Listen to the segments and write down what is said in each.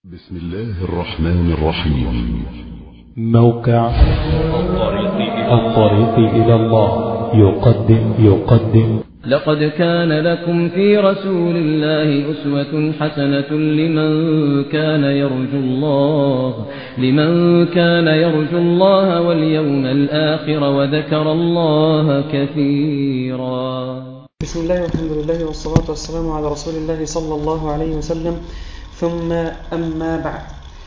بسم الله الرحمن الرحيم موقع الطريق إلى الله يقدم يقدم لقد كان لكم في رسول الله أسوة حسنة لمن كان يرجو الله لمن كان يرجو الله واليوم الآخر وذكر الله كثيرا بسم الله والحمد لله والصلاة والسلام على رسول الله صلى الله عليه وسلم ثم أما بعد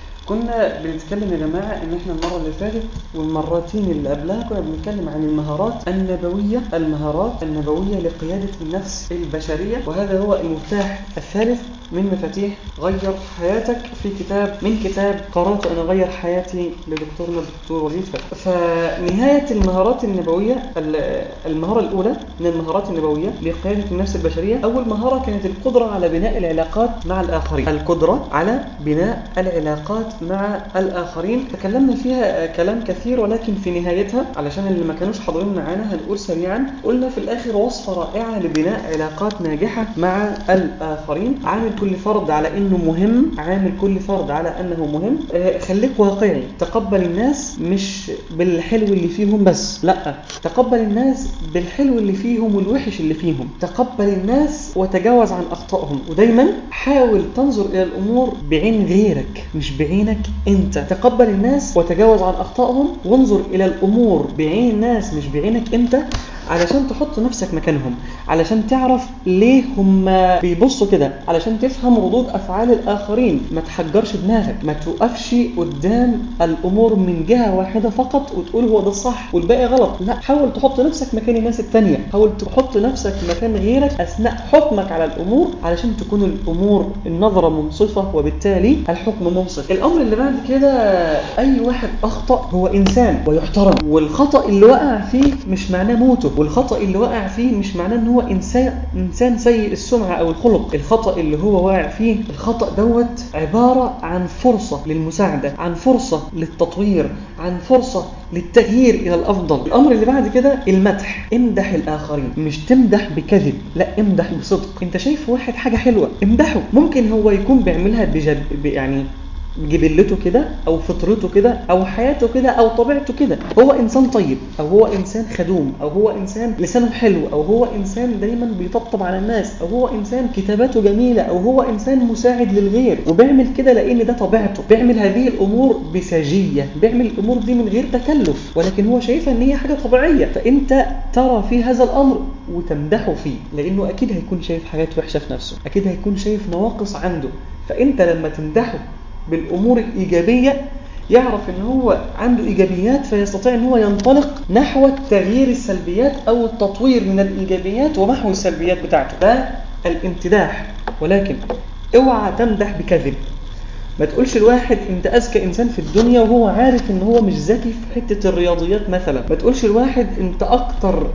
كنا بنتكلم يا جماعة ان احنا المرة اللي فاتت والمرتين اللي قبلها كنا بنتكلم عن المهارات النبوية المهارات النبوية لقيادة النفس البشرية وهذا هو المفتاح الثالث من مفاتيح غير حياتك في كتاب من كتاب قررت ان اغير حياتي لدكتورنا الدكتور وليد فتحي فنهاية المهارات النبوية المهارة الاولى من المهارات النبوية لقيادة النفس البشرية اول مهارة كانت القدرة على بناء العلاقات مع الاخرين القدرة على بناء العلاقات مع الآخرين تكلمنا فيها كلام كثير ولكن في نهايتها علشان اللي ما كانوش حاضرين معانا هنقول سريعا قلنا في الآخر وصفة رائعة لبناء علاقات ناجحة مع الآخرين عامل كل فرد على إنه مهم عامل كل فرد على أنه مهم آه خليك واقعي تقبل الناس مش بالحلو اللي فيهم بس لا تقبل الناس بالحلو اللي فيهم والوحش اللي فيهم تقبل الناس وتجاوز عن أخطائهم ودايما حاول تنظر إلى الأمور بعين غيرك مش بعين بعينك انت تقبل الناس وتجاوز عن اخطائهم وانظر الى الامور بعين الناس مش بعينك انت علشان تحط نفسك مكانهم علشان تعرف ليه هم بيبصوا كده علشان تفهم ردود افعال الاخرين ما تحجرش دماغك ما توقفش قدام الامور من جهه واحده فقط وتقول هو ده الصح والباقي غلط لا حاول تحط نفسك مكان الناس التانية حاول تحط نفسك مكان غيرك اثناء حكمك على الامور علشان تكون الامور النظره منصفه وبالتالي الحكم منصف الامر اللي بعد كده اي واحد اخطا هو انسان ويحترم والخطا اللي وقع فيه مش معناه موته والخطأ اللي وقع فيه مش معناه ان هو انسان انسان سيء السمعة او الخلق الخطأ اللي هو واقع فيه الخطأ دوت عبارة عن فرصة للمساعدة عن فرصة للتطوير عن فرصة للتغيير الى الافضل الامر اللي بعد كده المدح امدح الاخرين مش تمدح بكذب لا امدح بصدق انت شايف واحد حاجة حلوة امدحه ممكن هو يكون بيعملها بجد يعني جبلته كده او فطرته كده او حياته كده او طبيعته كده هو انسان طيب او هو انسان خدوم او هو انسان لسانه حلو او هو انسان دايما بيطبطب على الناس او هو انسان كتاباته جميله او هو انسان مساعد للغير وبيعمل كده لان ده طبيعته بيعمل هذه الامور بسجيه بيعمل الامور دي من غير تكلف ولكن هو شايفها ان هي حاجه طبيعيه فانت ترى في هذا الامر وتمدحه فيه لانه اكيد هيكون شايف حاجات وحشه في نفسه اكيد هيكون شايف نواقص عنده فانت لما تمدحه بالامور الايجابيه يعرف ان هو عنده ايجابيات فيستطيع ان هو ينطلق نحو تغيير السلبيات او التطوير من الايجابيات ومحو السلبيات بتاعته ده الامتداح ولكن اوعى تمدح بكذب ما تقولش الواحد انت اذكى انسان في الدنيا وهو عارف ان هو مش ذكي في حته الرياضيات مثلا ما تقولش الواحد انت اكتر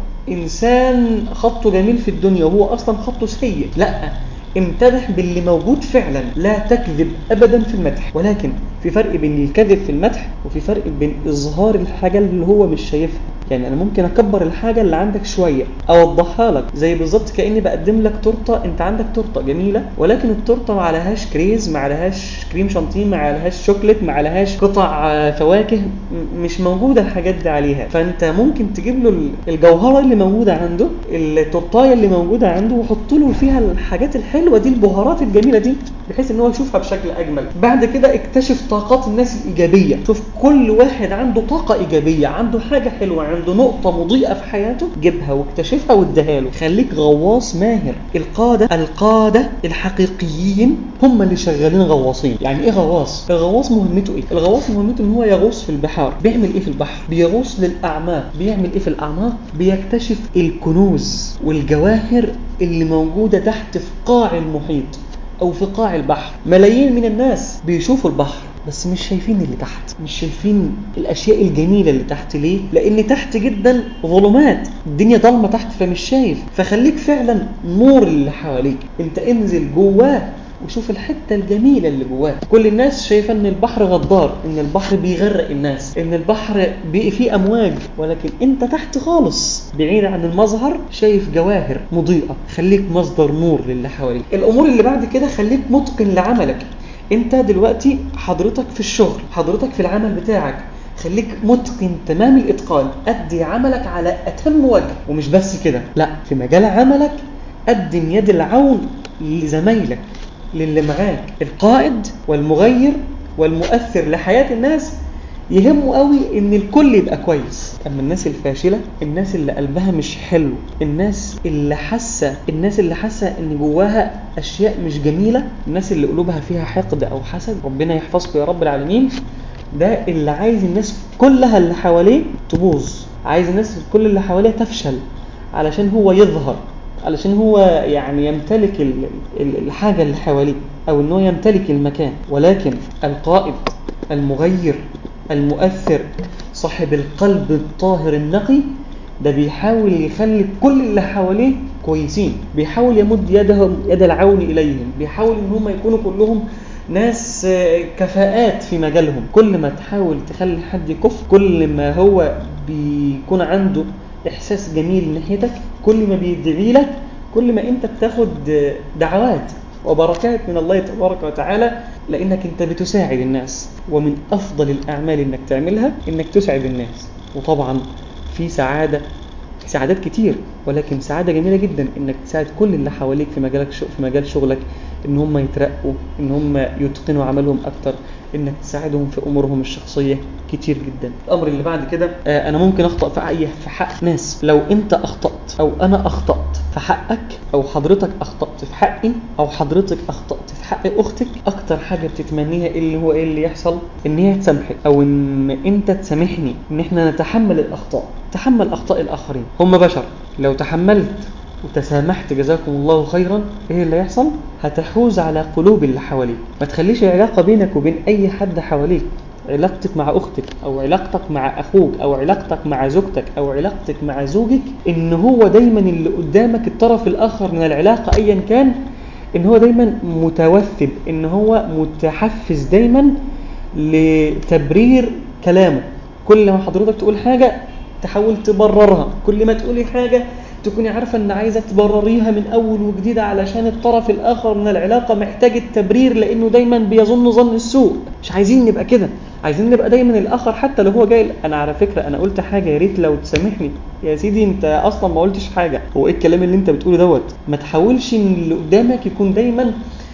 انسان خطه جميل في الدنيا وهو اصلا خطه سيء لا امتدح باللي موجود فعلا لا تكذب ابدا في المدح ولكن في فرق بين الكذب في المدح وفي فرق بين اظهار الحاجه اللي هو مش شايفها يعني انا ممكن اكبر الحاجه اللي عندك شويه اوضحها لك زي بالظبط كاني بقدم لك تورته انت عندك تورته جميله ولكن التورته ما عليهاش كريز ما عليهاش كريم شانتيه ما عليهاش شوكليت ما عليهاش قطع فواكه مش موجوده الحاجات دي عليها فانت ممكن تجيب له الجوهره اللي موجوده عنده التورتايه اللي موجوده عنده وحط له فيها الحاجات الحلوه دي البهارات الجميله دي بحيث ان هو يشوفها بشكل اجمل بعد كده اكتشف طاقات الناس الايجابيه شوف كل واحد عنده طاقه ايجابيه عنده حاجه حلوه عنده نقطه مضيئه في حياته جيبها واكتشفها واديها له خليك غواص ماهر القاده القاده الحقيقيين هم اللي شغالين غواصين يعني ايه غواص الغواص مهمته ايه الغواص مهمته ان هو يغوص في البحار بيعمل ايه في البحر بيغوص للاعماق بيعمل ايه في الاعماق بيكتشف الكنوز والجواهر اللي موجوده تحت في قاع المحيط او في قاع البحر ملايين من الناس بيشوفوا البحر بس مش شايفين اللي تحت مش شايفين الاشياء الجميله اللي تحت ليه لان تحت جدا ظلمات الدنيا ضلمه تحت فمش شايف فخليك فعلا نور اللي حواليك انت انزل جواه وشوف الحته الجميله اللي جواه كل الناس شايفه ان البحر غدار ان البحر بيغرق الناس ان البحر بي فيه امواج ولكن انت تحت خالص بعيد عن المظهر شايف جواهر مضيئه خليك مصدر نور للي حواليك الامور اللي بعد كده خليك متقن لعملك انت دلوقتي حضرتك في الشغل حضرتك في العمل بتاعك خليك متقن تمام الاتقان ادي عملك على اتم وجه ومش بس كده لا في مجال عملك قدم يد العون لزمايلك للي معاك القائد والمغير والمؤثر لحياة الناس يهمه قوي ان الكل يبقى كويس اما الناس الفاشله الناس اللي قلبها مش حلو الناس اللي حاسه الناس اللي حاسه ان جواها اشياء مش جميله الناس اللي قلوبها فيها حقد او حسد ربنا يحفظكم يا رب العالمين ده اللي عايز الناس كلها اللي حواليه تبوظ عايز الناس كل اللي حواليه تفشل علشان هو يظهر علشان هو يعني يمتلك ال- ال- الحاجة اللي حواليه أو أنه يمتلك المكان ولكن القائد المغير المؤثر صاحب القلب الطاهر النقي ده بيحاول يخلي كل اللي حواليه كويسين بيحاول يمد يدهم يد العون إليهم بيحاول إن هم يكونوا كلهم ناس آه، كفاءات في مجالهم كل ما تحاول تخلي حد يكف كل ما هو بيكون عنده إحساس جميل ناحيتك كل ما بيدعي لك كل ما أنت بتاخد آه، دعوات وبركات من الله تبارك وتعالى لأنك أنت بتساعد الناس ومن أفضل الأعمال إنك تعملها إنك تسعد الناس وطبعا في سعادة سعادات كتير ولكن سعادة جميلة جدا انك تساعد كل اللي حواليك في مجالك شو في مجال شغلك ان هم يترقوا ان هم يتقنوا عملهم اكتر انك تساعدهم في امورهم الشخصية كتير جدا الامر اللي بعد كده آه، انا ممكن اخطأ في اي في حق ناس لو انت اخطأت او انا اخطأت في حقك او حضرتك اخطأت في حقي او حضرتك اخطأت في حق اختك اكتر حاجة بتتمنيها ايه اللي هو ايه اللي يحصل ان هي تسامحك او ان انت تسامحني ان احنا نتحمل الاخطاء تحمل اخطاء الاخرين هم بشر لو تحملت وتسامحت جزاكم الله خيرا ايه اللي هيحصل هتحوز على قلوب اللي حواليك ما تخليش العلاقة بينك وبين اي حد حواليك علاقتك مع اختك او علاقتك مع اخوك او علاقتك مع زوجتك او علاقتك مع زوجك ان هو دايما اللي قدامك الطرف الاخر من العلاقة ايا كان ان هو دايما متوثب ان هو متحفز دايما لتبرير كلامه كل ما حضرتك تقول حاجة تحاول تبررها كل ما تقولي حاجة تكوني عارفة ان عايزة تبرريها من اول وجديد علشان الطرف الاخر من العلاقة محتاج التبرير لانه دايما بيظن ظن السوء مش عايزين نبقى كده عايزين نبقى دايما الاخر حتى لو هو جاي انا على فكرة انا قلت حاجة يا ريت لو تسامحني يا سيدي انت اصلا ما قلتش حاجة هو ايه الكلام اللي انت بتقوله دوت ما تحاولش ان اللي قدامك يكون دايما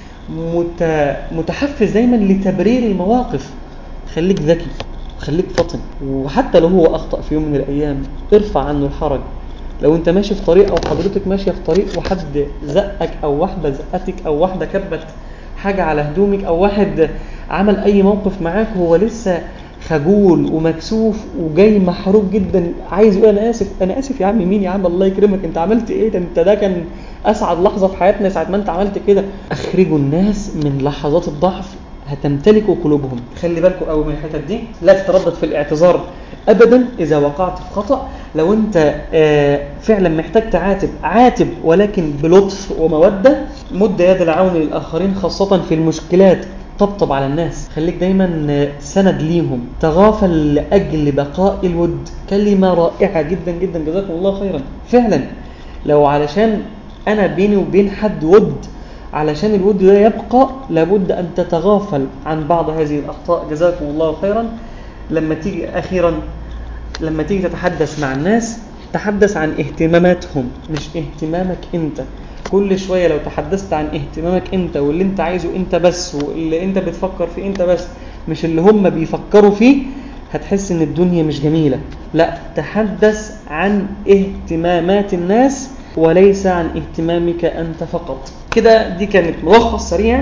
مت... متحفز دايما لتبرير المواقف خليك ذكي خليك فطن وحتى لو هو اخطا في يوم من الايام ارفع عنه الحرج لو انت ماشي في طريق او حضرتك ماشيه في طريق وحد زقك او واحده زقتك او واحده كبت حاجه على هدومك او واحد عمل اي موقف معاك وهو لسه خجول ومكسوف وجاي محروق جدا عايز يقول انا اسف انا اسف يا عم مين يا عم الله يكرمك انت عملت ايه ده انت ده كان اسعد لحظه في حياتنا ساعه ما انت عملت كده اخرجوا الناس من لحظات الضعف هتمتلكوا قلوبهم خلي بالكم قوي من الحتت دي لا تتردد في الاعتذار ابدا اذا وقعت في خطا لو انت آه، فعلا محتاج تعاتب عاتب ولكن بلطف وموده مد يد العون للاخرين خاصه في المشكلات طبطب على الناس خليك دايما آه، سند ليهم تغافل لاجل بقاء الود كلمه رائعه جدا جدا جزاكم الله خيرا فعلا لو علشان انا بيني وبين حد ود علشان الود ده يبقى لابد أن تتغافل عن بعض هذه الأخطاء جزاكم الله خيرا لما تيجي أخيرا لما تيجي تتحدث مع الناس تحدث عن اهتماماتهم مش اهتمامك أنت كل شوية لو تحدثت عن اهتمامك أنت واللي أنت عايزه أنت بس واللي أنت بتفكر فيه أنت بس مش اللي هم بيفكروا فيه هتحس ان الدنيا مش جميلة لا تحدث عن اهتمامات الناس وليس عن اهتمامك أنت فقط كده دي كانت ملخص سريع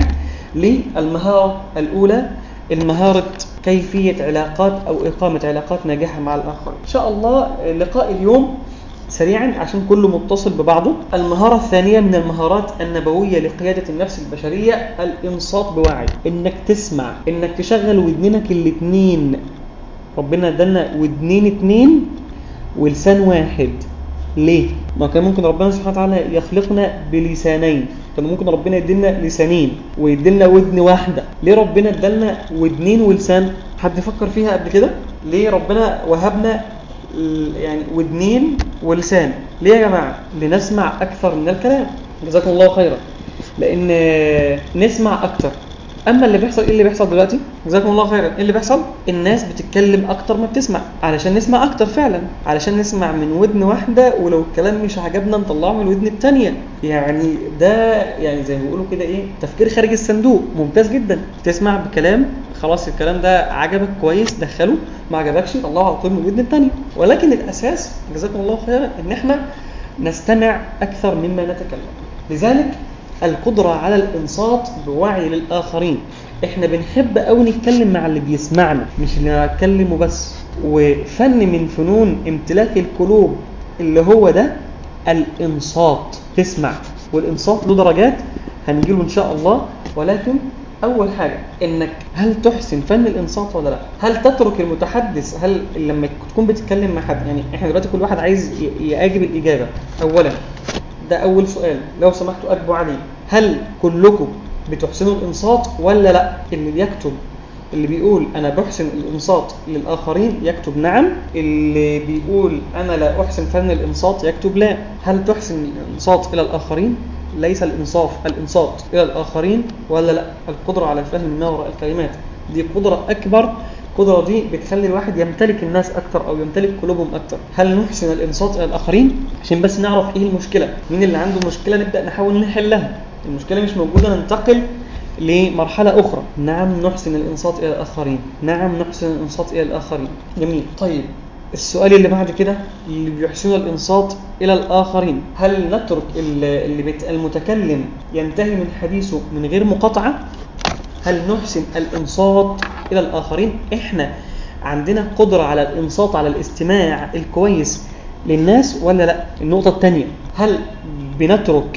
للمهارة الأولى المهارة كيفية علاقات أو إقامة علاقات ناجحة مع الآخرين إن شاء الله لقاء اليوم سريعا عشان كله متصل ببعضه المهارة الثانية من المهارات النبوية لقيادة النفس البشرية الإنصات بوعي إنك تسمع إنك تشغل ودنك الاتنين ربنا ادالنا ودنين اتنين ولسان واحد ليه؟ ما كان ممكن ربنا سبحانه وتعالى يخلقنا بلسانين كان ممكن ربنا يدينا لسانين ويدينا ودن واحدة ليه ربنا ادالنا ودنين ولسان حد فكر فيها قبل كده ليه ربنا وهبنا ال- يعني ودنين ولسان ليه يا جماعة لنسمع أكثر من الكلام جزاكم الله خيرا لأن نسمع أكثر اما اللي بيحصل ايه اللي بيحصل دلوقتي جزاكم الله خيرا ايه اللي بيحصل الناس بتتكلم اكتر ما بتسمع علشان نسمع اكتر فعلا علشان نسمع من ودن واحده ولو الكلام مش عجبنا نطلعه من الودن الثانيه يعني ده يعني زي ما بيقولوا كده ايه تفكير خارج الصندوق ممتاز جدا تسمع بكلام خلاص الكلام ده عجبك كويس دخله ما عجبكش طلعه على طول من الودن الثانيه ولكن الاساس جزاكم الله خيرا ان احنا نستمع اكثر مما نتكلم لذلك القدرة على الإنصات بوعي للآخرين إحنا بنحب أوي نتكلم مع اللي بيسمعنا مش اللي نتكلمه بس وفن من فنون امتلاك القلوب اللي هو ده الإنصات تسمع والإنصات له درجات هنجيله إن شاء الله ولكن أول حاجة إنك هل تحسن فن الإنصات ولا لا؟ هل تترك المتحدث؟ هل لما تكون بتتكلم مع حد يعني إحنا دلوقتي كل واحد عايز ي- يجاوب الإجابة أولا ده أول سؤال لو سمحتوا أجبوا عليه هل كلكم بتحسنوا الإنصات ولا لا اللي بيكتب اللي بيقول أنا بحسن الإنصات للآخرين يكتب نعم اللي بيقول أنا لا أحسن فن الإنصات يكتب لا هل تحسن الإنصات إلى الآخرين ليس الإنصاف الإنصات إلى الآخرين ولا لا القدرة على فهم ما وراء الكلمات دي قدرة أكبر القدرة دي بتخلي الواحد يمتلك الناس أكتر أو يمتلك قلوبهم أكتر هل نحسن الإنصات إلى الآخرين عشان بس نعرف إيه المشكلة مين اللي عنده مشكلة نبدأ نحاول نحلها المشكلة مش موجودة ننتقل لمرحلة أخرى نعم نحسن الإنصات إلى الآخرين نعم نحسن الإنصات إلى الآخرين جميل طيب السؤال اللي بعد كده اللي بيحسنوا الإنصات إلى الآخرين هل نترك ال- اللي بيت المتكلم ينتهي من حديثه من غير مقاطعة هل نحسن الإنصات إلى الآخرين إحنا عندنا قدرة على الإنصات على الاستماع الكويس للناس ولا لا النقطة الثانية هل بنترك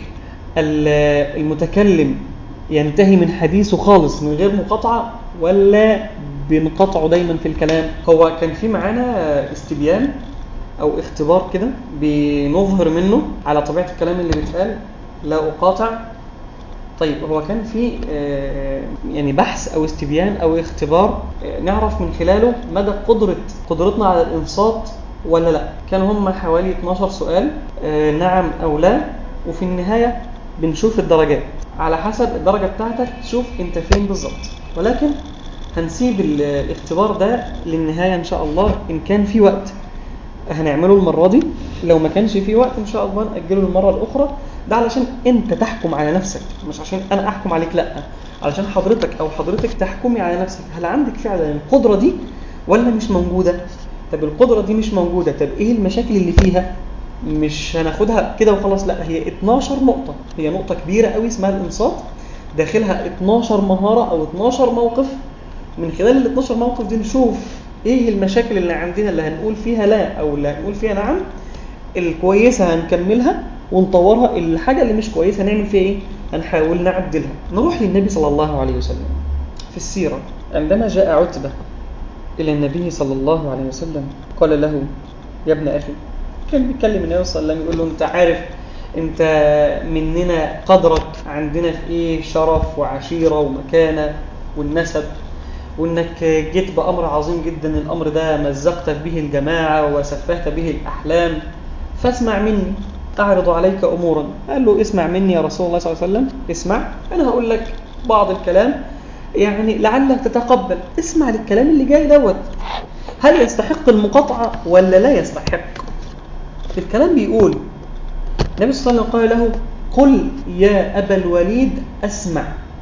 ال- المتكلم ينتهي من حديثه خالص من غير مقاطعة ولا بنقطعه دايما في الكلام هو كان في معانا استبيان او اختبار كده بنظهر منه على طبيعة الكلام اللي بيتقال لا اقاطع طيب هو كان في آه، يعني بحث او استبيان او اختبار آه، نعرف من خلاله مدى قدرة قدرتنا على الانصات ولا لا كانوا هم حوالي 12 سؤال آه، نعم او لا وفي النهاية بنشوف الدرجات على حسب الدرجة بتاعتك تشوف انت فين بالظبط ولكن هنسيب ال- الاختبار ده للنهاية ان شاء الله ان كان في وقت هنعمله المرة دي لو ما كانش في وقت ان شاء الله نأجله المرة الأخرى ده علشان انت تحكم على نفسك مش عشان انا احكم عليك لا علشان حضرتك او حضرتك تحكمي على نفسك هل عندك فعلا القدرة دي ولا مش موجودة طب القدرة دي مش موجودة طب ايه المشاكل اللي فيها مش هناخدها كده وخلاص لا هي 12 نقطة هي نقطة كبيرة قوي اسمها الانصات داخلها 12 مهارة او 12 موقف من خلال ال 12 موقف دي نشوف ايه المشاكل اللي عندنا اللي هنقول فيها لا او اللي هنقول فيها نعم الكويسة هنكملها ونطورها الحاجة اللي مش كويسة هنعمل فيها ايه هنحاول نعدلها نروح للنبي صلى الله عليه وسلم في السيرة عندما جاء عتبة إلى النبي صلى الله عليه وسلم قال له يا ابن أخي كان بيتكلم النبي صلى الله عليه وسلم يقول له أنت عارف أنت مننا قدرك عندنا في إيه شرف وعشيرة ومكانة والنسب وانك جيت بامر عظيم جدا الامر ده مزقت به الجماعه وسفهت به الاحلام فاسمع مني اعرض عليك امورا قال له اسمع مني يا رسول الله صلى الله عليه وسلم اسمع انا هقول لك بعض الكلام يعني لعلك تتقبل اسمع للكلام اللي جاي دوت هل يستحق المقاطعه ولا لا يستحق الكلام بيقول النبي صلى الله عليه وسلم قال له قل يا ابا الوليد اسمع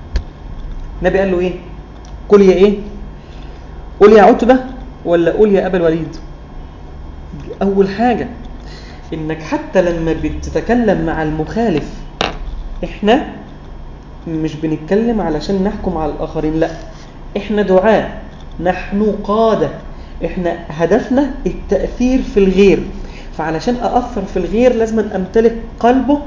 النبي قال له ايه قل يا ايه قل يا عتبة ولا قل يا أبا الوليد أول حاجة إنك حتى لما بتتكلم مع المخالف إحنا مش بنتكلم علشان نحكم على الآخرين لا إحنا دعاء نحن قادة إحنا هدفنا التأثير في الغير فعلشان أأثر في الغير لازم أمتلك قلبه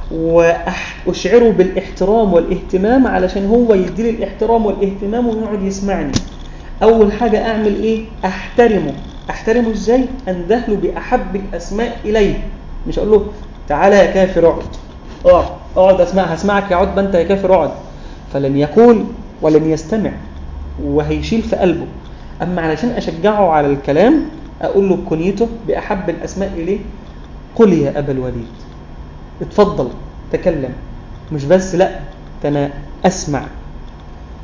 وأشعره بالاحترام والاهتمام علشان هو يديلي الاحترام والاهتمام ويقعد يسمعني أول حاجة أعمل إيه؟ أحترمه أحترمه إزاي؟ أندهله بأحب الأسماء إليه مش أقول له تعالى يا كافر اقعد اقعد اقعد أسمع هسمعك يا عتبة أنت يا كافر اقعد فلن يقول ولن يستمع وهيشيل في قلبه أما علشان أشجعه على الكلام أقول له بكنيته بأحب الأسماء إليه قل يا أبا الوليد اتفضل تكلم مش بس لا ده انا اسمع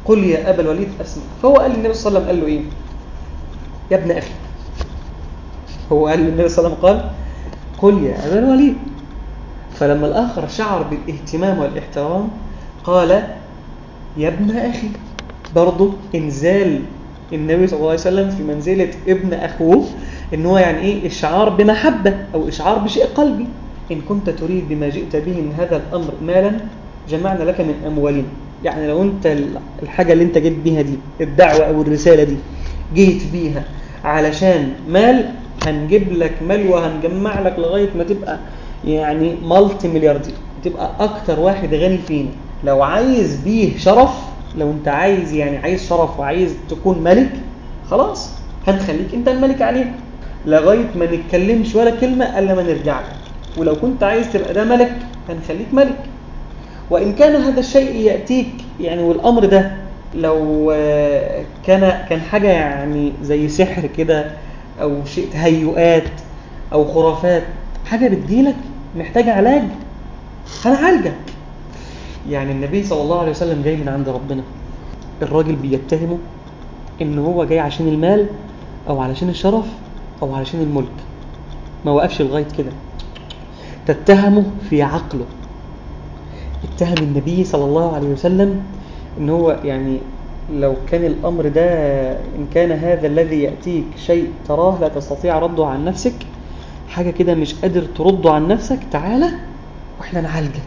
قل يا أبا الوليد أسمع فهو قال للنبي صلى الله عليه وسلم قال له إيه يا ابن أخي هو قال للنبي صلى الله عليه وسلم قال قل يا أبا الوليد فلما الآخر شعر بالاهتمام والاحترام قال يا ابن أخي برضه إنزال النبي صلى الله عليه وسلم في منزلة ابن أخوه إن هو يعني إيه إشعار بمحبة أو إشعار بشيء قلبي إن كنت تريد بما جئت به من هذا الأمر مالا جمعنا لك من أموالنا يعني لو أنت الحاجة اللي أنت جيت بيها دي الدعوة أو الرسالة دي جيت بيها علشان مال هنجيب لك مال وهنجمع لك لغاية ما تبقى يعني مالتي ملياردير تبقى أكتر واحد غني فينا لو عايز بيه شرف لو أنت عايز يعني عايز شرف وعايز تكون ملك خلاص هنخليك أنت الملك عليه لغاية ما نتكلمش ولا كلمة إلا ما نرجع لك ولو كنت عايز تبقى ده ملك هنخليك ملك وإن كان هذا الشيء يأتيك يعني والأمر ده لو كان كان حاجة يعني زي سحر كده أو شيء تهيؤات أو خرافات حاجة بتجيلك محتاجة علاج هنعالجك يعني النبي صلى الله عليه وسلم جاي من عند ربنا الراجل بيتهمه إن هو جاي عشان المال أو علشان الشرف أو علشان الملك ما وقفش لغاية كده تتهمه في عقله اتهم النبي صلى الله عليه وسلم ان هو يعني لو كان الامر ده ان كان هذا الذي ياتيك شيء تراه لا تستطيع رده عن نفسك حاجه كده مش قادر ترده عن نفسك تعالى واحنا نعالجك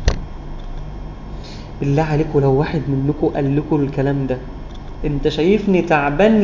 بالله عليكم لو واحد منكم قال لكم الكلام ده انت شايفني تعبان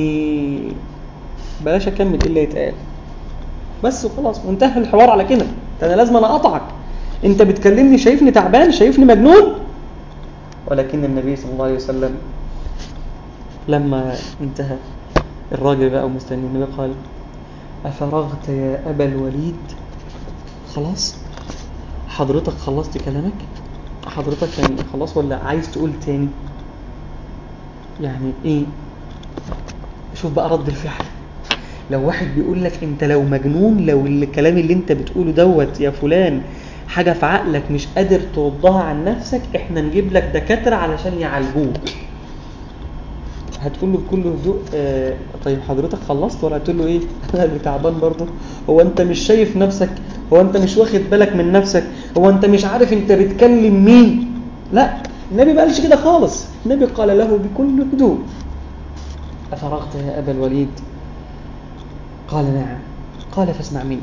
بلاش اكمل ايه اللي يتقال بس وخلاص وانتهى الحوار على كده انا لازم انا اقطعك انت بتكلمني شايفني تعبان شايفني مجنون ولكن النبي صلى الله عليه وسلم لما انتهى الراجل بقى ومستني النبي قال أفرغت يا أبا الوليد خلاص حضرتك خلصت كلامك حضرتك يعني خلاص ولا عايز تقول تاني يعني ايه شوف بقى رد الفعل لو واحد بيقول لك انت لو مجنون لو الكلام اللي انت بتقوله دوت يا فلان حاجة في عقلك مش قادر تردها عن نفسك احنا نجيب لك دكاترة علشان يعالجوك هتقول له بكل هدوء اه طيب حضرتك خلصت ولا هتقول له ايه انا اللي تعبان برضه هو انت مش شايف نفسك هو انت مش واخد بالك من نفسك هو انت مش عارف انت بتكلم مين لا النبي ما قالش كده خالص النبي قال له بكل هدوء أفرغت يا أبا الوليد قال نعم قال فاسمع مني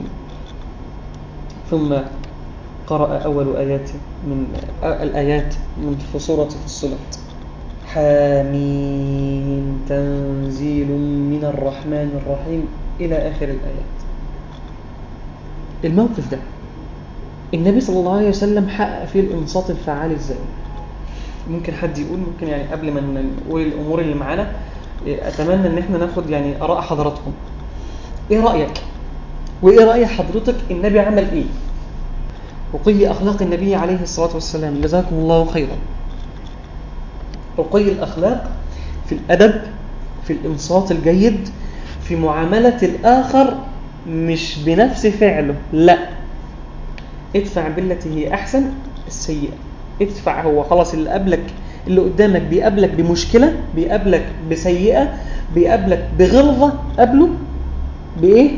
ثم قرأ أول آيات من الآيات من في سورة فصلت حامين تنزيل من الرحمن الرحيم إلى آخر الآيات الموقف ده النبي صلى الله عليه وسلم حقق فيه الإنصات الفعال إزاي ممكن حد يقول ممكن يعني قبل ما نقول الأمور اللي معانا أتمنى أن احنا ناخد يعني آراء حضراتكم إيه رأيك وإيه رأي حضرتك النبي عمل إيه رقي أخلاق النبي عليه الصلاة والسلام جزاكم الله خيرا رقي الأخلاق في الأدب في الإنصات الجيد في معاملة الآخر مش بنفس فعله لا ادفع بالتي هي أحسن السيئة ادفع هو خلاص اللي قبلك اللي قدامك بيقابلك بمشكلة بيقابلك بسيئة بيقابلك بغلظة قبله بإيه؟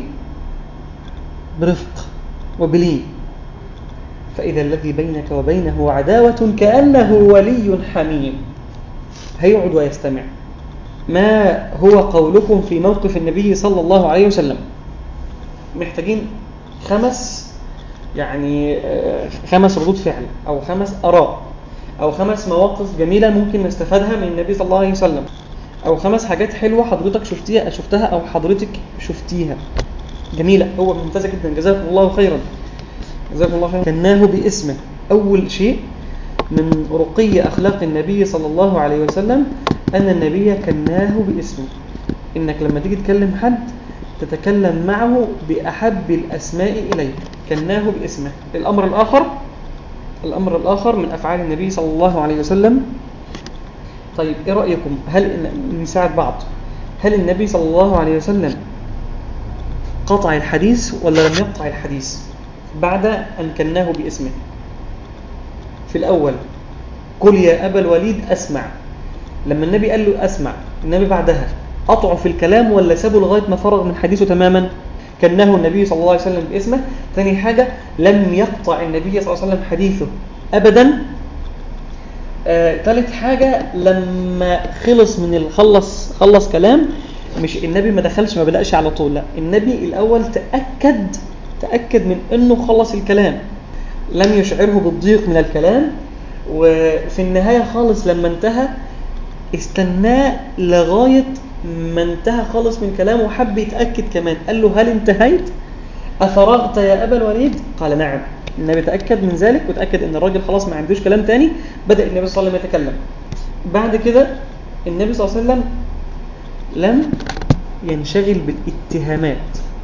برفق وبلين فإذا الذي بينك وبينه عداوة كأنه ولي حميم هيقعد ويستمع ما هو قولكم في موقف النبي صلى الله عليه وسلم محتاجين خمس يعني خمس ردود فعل أو خمس أراء أو خمس مواقف جميلة ممكن نستفادها من النبي صلى الله عليه وسلم أو خمس حاجات حلوة حضرتك شفتيها شفتها أو حضرتك شفتيها جميلة هو ممتازة جدا جزاكم الله خيرا جزاكم الله خيرا كناه باسمه أول شيء من رقي أخلاق النبي صلى الله عليه وسلم أن النبي كناه باسمه إنك لما تيجي تكلم حد تتكلم معه بأحب الأسماء إليك كناه باسمه الأمر الآخر الأمر الآخر من أفعال النبي صلى الله عليه وسلم طيب إيه رأيكم هل نساعد بعض هل النبي صلى الله عليه وسلم قطع الحديث ولا لم يقطع الحديث بعد أن كناه باسمه في الأول قل يا أبا الوليد أسمع لما النبي قال له أسمع النبي بعدها قطعه في الكلام ولا سابه لغاية ما فرغ من حديثه تماما كنه النبي صلى الله عليه وسلم باسمه ثاني حاجة لم يقطع النبي صلى الله عليه وسلم حديثه أبدا آه، ثالث حاجة لما خلص من الخلص خلص كلام مش النبي ما دخلش ما بدأش على طول لا النبي الأول تأكد تأكد من أنه خلص الكلام لم يشعره بالضيق من الكلام وفي النهاية خالص لما انتهى استناه لغاية ما انتهى خالص من كلامه وحب يتأكد كمان قال له هل انتهيت أفرغت يا أبا الوليد قال نعم النبي تأكد من ذلك وتأكد أن الراجل خلاص ما عندوش كلام تاني بدأ النبي صلى الله عليه وسلم يتكلم بعد كده النبي صلى الله عليه وسلم لم ينشغل بالاتهامات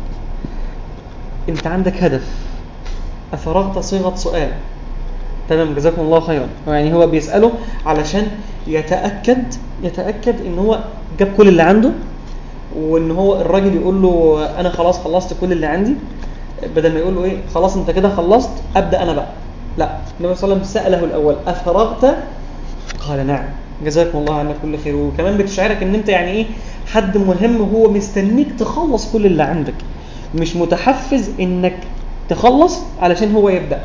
انت عندك هدف أفرغت صيغة سؤال تمام جزاكم الله خيرا يعني هو بيسأله علشان يتأكد يتأكد ان هو جاب كل اللي عنده وان هو الراجل يقول له انا خلاص خلصت كل اللي عندي بدل ما يقول له ايه خلاص انت كده خلصت ابدا انا بقى لا النبي صلى الله عليه وسلم ساله الاول افرغت قال نعم جزاكم الله عنا كل خير وكمان بتشعرك ان انت يعني ايه حد مهم هو مستنيك تخلص كل اللي عندك مش متحفز انك تخلص علشان هو يبدا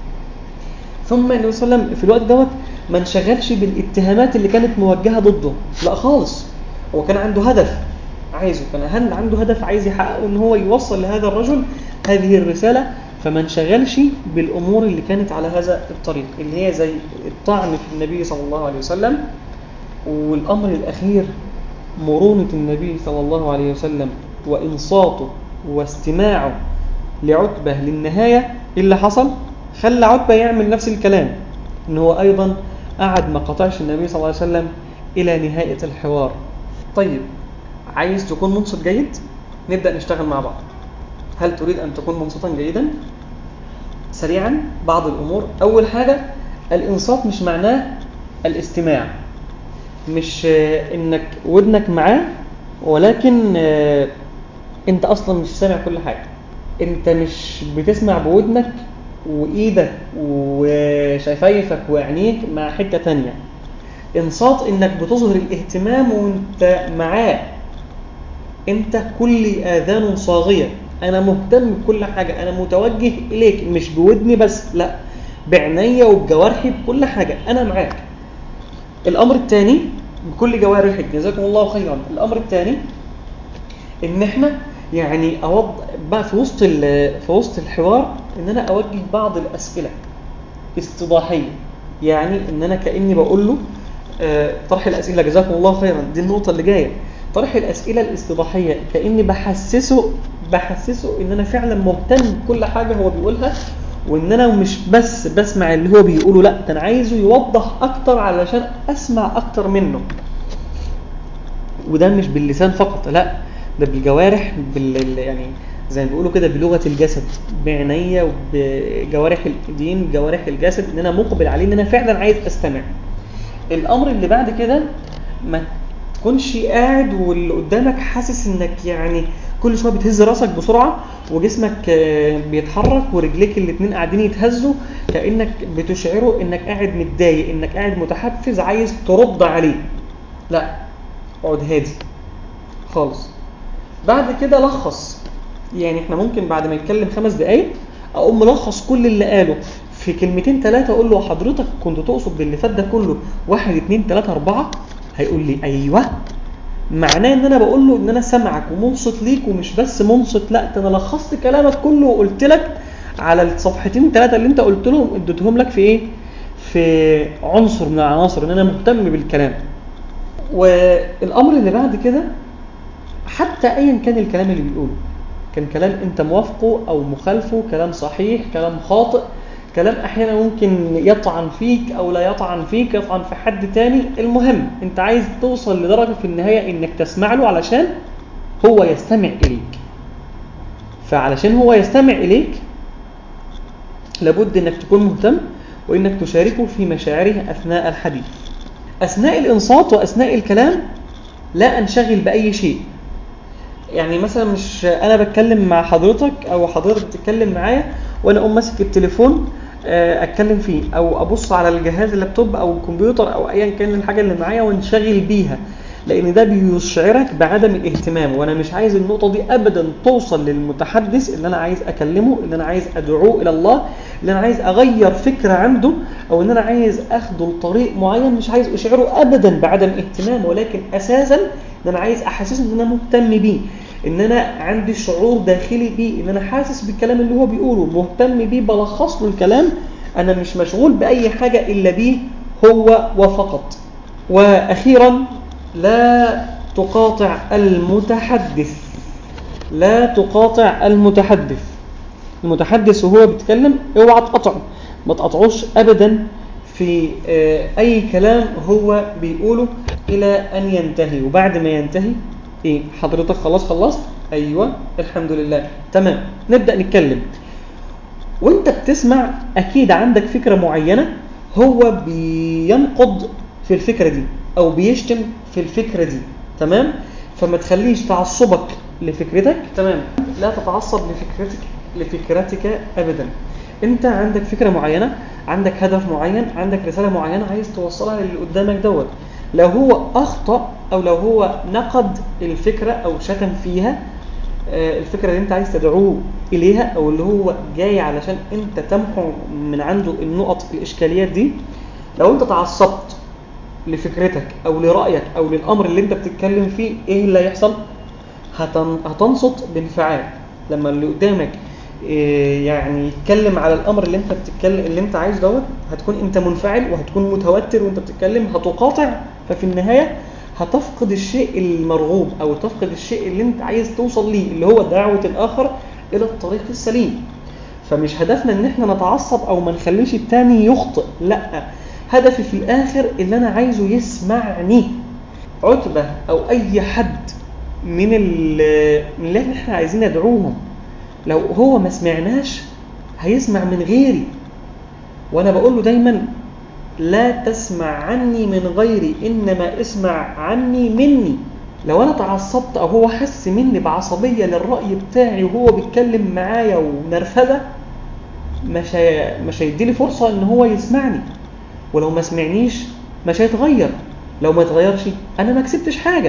ثم النبي صلى الله عليه وسلم في الوقت دوت ما انشغلش بالاتهامات اللي كانت موجهه ضده لا خالص هو كان عنده هدف عايزه كان هل عنده هدف عايز يحققه ان هو يوصل لهذا الرجل هذه الرساله فما انشغلش بالامور اللي كانت على هذا الطريق اللي هي زي الطعن في النبي صلى الله عليه وسلم والامر الاخير مرونه النبي صلى الله عليه وسلم وانصاته واستماعه لعتبه للنهايه ايه اللي حصل خلى عتبه يعمل نفس الكلام ان هو ايضا قعد ما قطعش النبي صلى الله عليه وسلم الى نهايه الحوار طيب عايز تكون منصت جيد نبدا نشتغل مع بعض هل تريد ان تكون منصتا جيدا سريعا بعض الامور اول حاجه الانصات مش معناه الاستماع مش آه، انك ودنك معاه ولكن آه، انت اصلا مش سامع كل حاجه انت مش بتسمع بودنك وايدك وشفايفك وعينيك مع حته تانية انصات انك بتظهر الاهتمام وانت معاه انت كل اذان صاغيه انا مهتم بكل حاجه انا متوجه اليك مش بودني بس لا بعينيا وبجوارحي بكل حاجه انا معاك الامر الثاني بكل جوارحك جزاكم الله خيرا الامر الثاني ان احنا يعني اوض بقى في وسط ال- في وسط الحوار ان انا اوجه بعض الاسئله استضاحيه يعني ان انا كاني بقول له آه، طرح الاسئله جزاكم الله خيرا دي النقطه اللي جايه طرح الاسئله الاستضاحيه كاني بحسسه بحسسه ان انا فعلا مهتم بكل حاجه هو بيقولها وان انا مش بس بسمع اللي هو بيقوله لا ده انا عايزه يوضح اكتر علشان اسمع اكتر منه وده مش باللسان فقط لا ده بالجوارح بال يعني زي ما بيقولوا كده بلغه الجسد بعينيا وبجوارح الايدين بجوارح الجسد ان انا مقبل عليه ان انا فعلا عايز استمع الامر اللي بعد كده ما تكونش قاعد واللي قدامك حاسس انك يعني كل شويه بتهز راسك بسرعه وجسمك آه، بيتحرك ورجليك الاتنين قاعدين يتهزوا كانك بتشعره انك قاعد متضايق انك قاعد متحفز عايز ترد عليه لا اقعد هادي خالص بعد كده لخص يعني احنا ممكن بعد ما يتكلم خمس دقايق اقوم ملخص كل اللي قاله في كلمتين ثلاثة اقول له حضرتك كنت تقصد باللي فات ده كله واحد اتنين تلاتة اربعة هيقول لي ايوه معناه ان انا بقول له ان انا سامعك ومنصت ليك ومش بس منصت لا ده انا لخصت كلامك كله وقلت لك على الصفحتين ثلاثة اللي انت قلت لهم اديتهم لك في ايه في عنصر من العناصر ان انا مهتم بالكلام والامر اللي بعد كده حتى ايا كان الكلام اللي بيقوله كان كلام انت موافقه او مخالفه كلام صحيح كلام خاطئ كلام احيانا ممكن يطعن فيك او لا يطعن فيك يطعن في حد تاني المهم انت عايز توصل لدرجة في النهاية انك تسمع له علشان هو يستمع اليك فعلشان هو يستمع اليك لابد انك تكون مهتم وانك تشاركه في مشاعره اثناء الحديث اثناء الانصات واثناء الكلام لا انشغل باي شيء يعني مثلا مش انا بتكلم مع حضرتك او حضرتك بتتكلم معايا وانا اقوم ماسك التليفون آه، اتكلم فيه او ابص على الجهاز اللابتوب او الكمبيوتر او ايا كان الحاجه اللي معايا وانشغل بيها لان ده بيشعرك بعدم الاهتمام وانا مش عايز النقطه دي ابدا توصل للمتحدث اللي انا عايز اكلمه اللي انا عايز ادعوه الى الله اللي انا عايز اغير فكره عنده او ان انا عايز اخده لطريق معين مش عايز اشعره ابدا بعدم اهتمام ولكن اساسا ان انا عايز احسسه ان انا مهتم بيه ان انا عندي شعور داخلي بيه ان انا حاسس بالكلام اللي هو بيقوله مهتم بيه بلخص له الكلام انا مش مشغول باي حاجه الا بيه هو وفقط واخيرا لا تقاطع المتحدث لا تقاطع المتحدث المتحدث وهو بيتكلم اوعى تقطعه ما تقطعوش ابدا في آه، اي كلام هو بيقوله الى ان ينتهي وبعد ما ينتهي ايه حضرتك خلاص خلصت ايوه الحمد لله تمام نبدا نتكلم وانت بتسمع اكيد عندك فكره معينه هو بينقض في الفكره دي او بيشتم في الفكره دي تمام فما تخليش تعصبك لفكرتك تمام لا تتعصب لفكرتك لفكرتك ابدا انت عندك فكره معينه عندك هدف معين عندك رساله معينه عايز توصلها للي قدامك دوت لو هو اخطا او لو هو نقد الفكره او شتم فيها آه، الفكره اللي انت عايز تدعوه اليها او اللي هو جاي علشان انت تمحو من عنده النقط الاشكاليات دي لو انت تعصبت لفكرتك او لرايك او للامر اللي انت بتتكلم فيه ايه اللي هيحصل هتن... هتنصت بانفعال لما اللي قدامك إيه، يعني يتكلم على الامر اللي انت بتتكلم اللي انت عايز دوت هتكون انت منفعل وهتكون متوتر وانت بتتكلم هتقاطع ففي النهايه هتفقد الشيء المرغوب او تفقد الشيء اللي انت عايز توصل ليه اللي هو دعوه الاخر الى الطريق السليم فمش هدفنا ان احنا نتعصب او ما نخليش التاني يخطئ لا هدفي في الاخر اللي انا عايزه يسمعني عتبه او اي حد من ال- من اللي احنا عايزين ندعوهم لو هو ما سمعناش هيسمع من غيري وانا بقول له دايما لا تسمع عني من غيري انما اسمع عني مني لو انا تعصبت او هو حس مني بعصبيه للراي بتاعي وهو بيتكلم معايا ونرفزه مش هي... مش هيديلي فرصه ان هو يسمعني ولو ما سمعنيش مش هيتغير لو ما اتغيرش انا ما كسبتش حاجه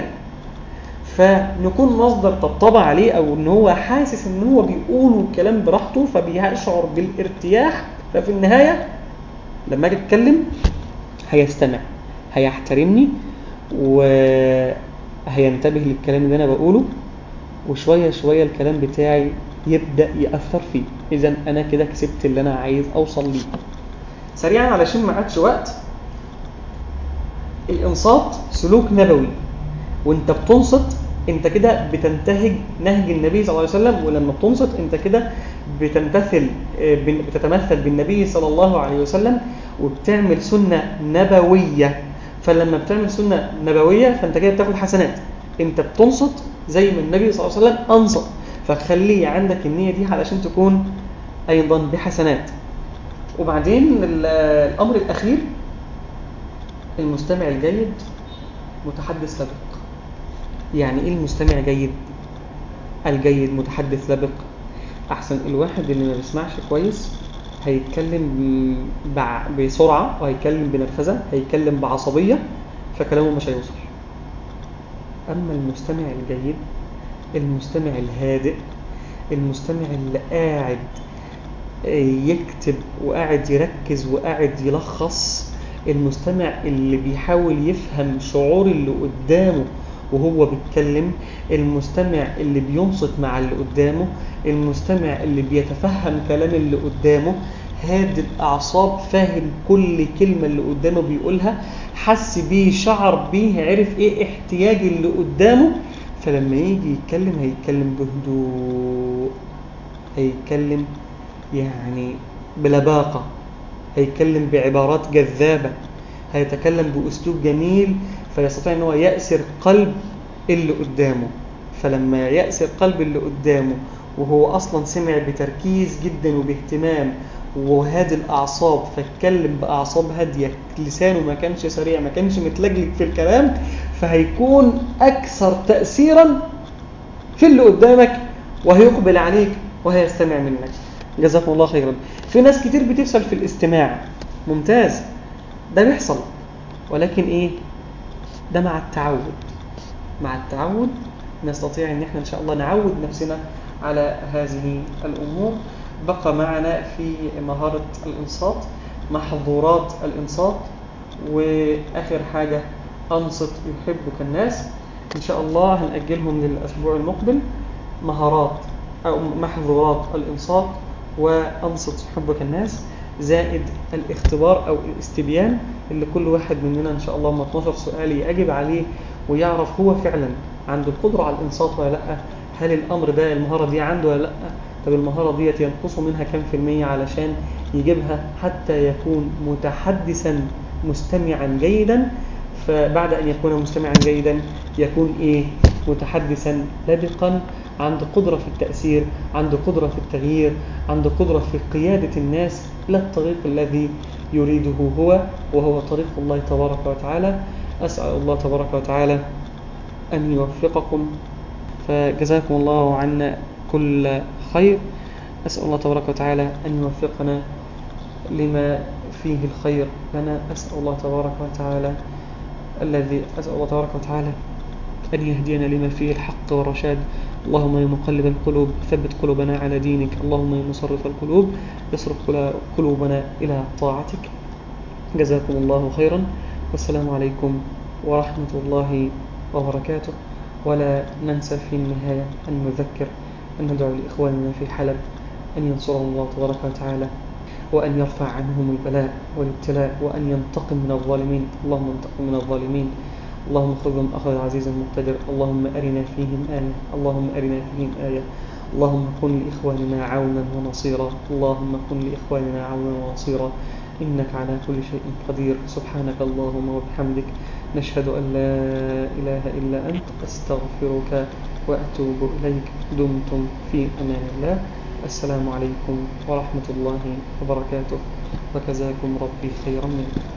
فنكون مصدر طبطبة عليه او ان هو حاسس ان هو بيقول الكلام براحته فبيشعر بالارتياح ففي النهايه لما اجي اتكلم هيستمع هيحترمني وهينتبه للكلام اللي انا بقوله وشويه شويه الكلام بتاعي يبدا ياثر فيه اذا انا كده كسبت اللي انا عايز اوصل ليه سريعا علشان ما عادش وقت الانصات سلوك نبوي وانت بتنصت انت كده بتنتهج نهج النبي صلى الله عليه وسلم ولما بتنصت انت كده بتمتثل آه، بن- بتتمثل بالنبي صلى الله عليه وسلم وبتعمل سنة نبوية فلما بتعمل سنة نبوية فانت كده بتاخد حسنات انت بتنصت زي ما النبي صلى الله عليه وسلم انصت فخلي عندك النية دي علشان تكون ايضا بحسنات وبعدين ال- الامر الاخير المستمع الجيد متحدث لبق يعني ايه المستمع جيد الجيد متحدث لبق احسن الواحد اللي ما بيسمعش كويس هيتكلم بع- بسرعة وهيتكلم بنرفزة هيتكلم بعصبية فكلامه مش هيوصل أما المستمع الجيد المستمع الهادئ المستمع اللي قاعد يكتب وقاعد يركز وقاعد يلخص المستمع اللي بيحاول يفهم شعور اللي قدامه وهو بيتكلم المستمع اللي بينصت مع اللي قدامه المستمع اللي بيتفهم كلام اللي قدامه هادي الأعصاب فاهم كل كلمة اللي قدامه بيقولها حس بيه شعر بيه عرف ايه احتياج اللي قدامه فلما يجي يتكلم هيتكلم بهدوء هيتكلم يعني بلباقة هيتكلم بعبارات جذابة هيتكلم بأسلوب جميل فيستطيع ان هو يأسر قلب اللي قدامه فلما يأسر قلب اللي قدامه وهو أصلا سمع بتركيز جدا وباهتمام وهادي الأعصاب فاتكلم بأعصاب هادية لسانه ما كانش سريع ما كانش متلجلج في الكلام فهيكون أكثر تأثيرا في اللي قدامك وهيقبل عليك وهيستمع منك جزاكم الله خيرا في ناس كتير بتفشل في الاستماع ممتاز ده بيحصل ولكن ايه ده مع التعود مع التعود نستطيع ان احنا ان شاء الله نعود نفسنا على هذه الامور بقى معنا في مهارة الانصات محظورات الانصات واخر حاجة انصت يحبك الناس ان شاء الله هنأجلهم للاسبوع المقبل مهارات او محظورات الانصات وانصت يحبك الناس زائد الاختبار او الاستبيان اللي كل واحد مننا ان شاء الله ما 12 سؤال يجب عليه ويعرف هو فعلا عنده القدرة على الانصات ولا لا هل الامر ده المهارة دي عنده ولا لا طب المهارة دي ينقص منها كم في المية علشان يجيبها حتى يكون متحدثا مستمعا جيدا فبعد أن يكون مستمعا جيدا يكون إيه متحدثا لبقا عنده قدرة في التأثير عنده قدرة في التغيير عنده قدرة في قيادة الناس إلى الطريق الذي يريده هو وهو طريق الله تبارك وتعالى أسأل الله تبارك وتعالى أن يوفقكم فجزاكم الله عنا كل خير أسأل الله تبارك وتعالى أن يوفقنا لما فيه الخير لنا أسأل الله تبارك وتعالى الذي أسأل الله تبارك وتعالى أن يهدينا لما فيه الحق والرشاد اللهم يا مقلب القلوب ثبت قلوبنا على دينك اللهم يا مصرف القلوب اصرف قلوبنا إلى طاعتك جزاكم الله خيرا والسلام عليكم ورحمة الله وبركاته ولا ننسى في النهاية أن نذكر أن ندعو لإخواننا في حلب أن ينصرهم الله تبارك وتعالى وأن يرفع عنهم البلاء والابتلاء وأن ينتقم من الظالمين اللهم انتقم من الظالمين اللهم خذهم أخذ عزيز مقتدر اللهم أرنا فيهم آية اللهم أرنا فيهم آية اللهم كن لإخواننا عونا ونصيرا اللهم كن لإخواننا عونا ونصيرا إنك على كل شيء قدير سبحانك اللهم وبحمدك نشهد أن لا إله إلا أنت أستغفرك وأتوب إليك دمتم في أمان الله السلام عليكم ورحمة الله وبركاته وكزاكم ربي خيرا منكم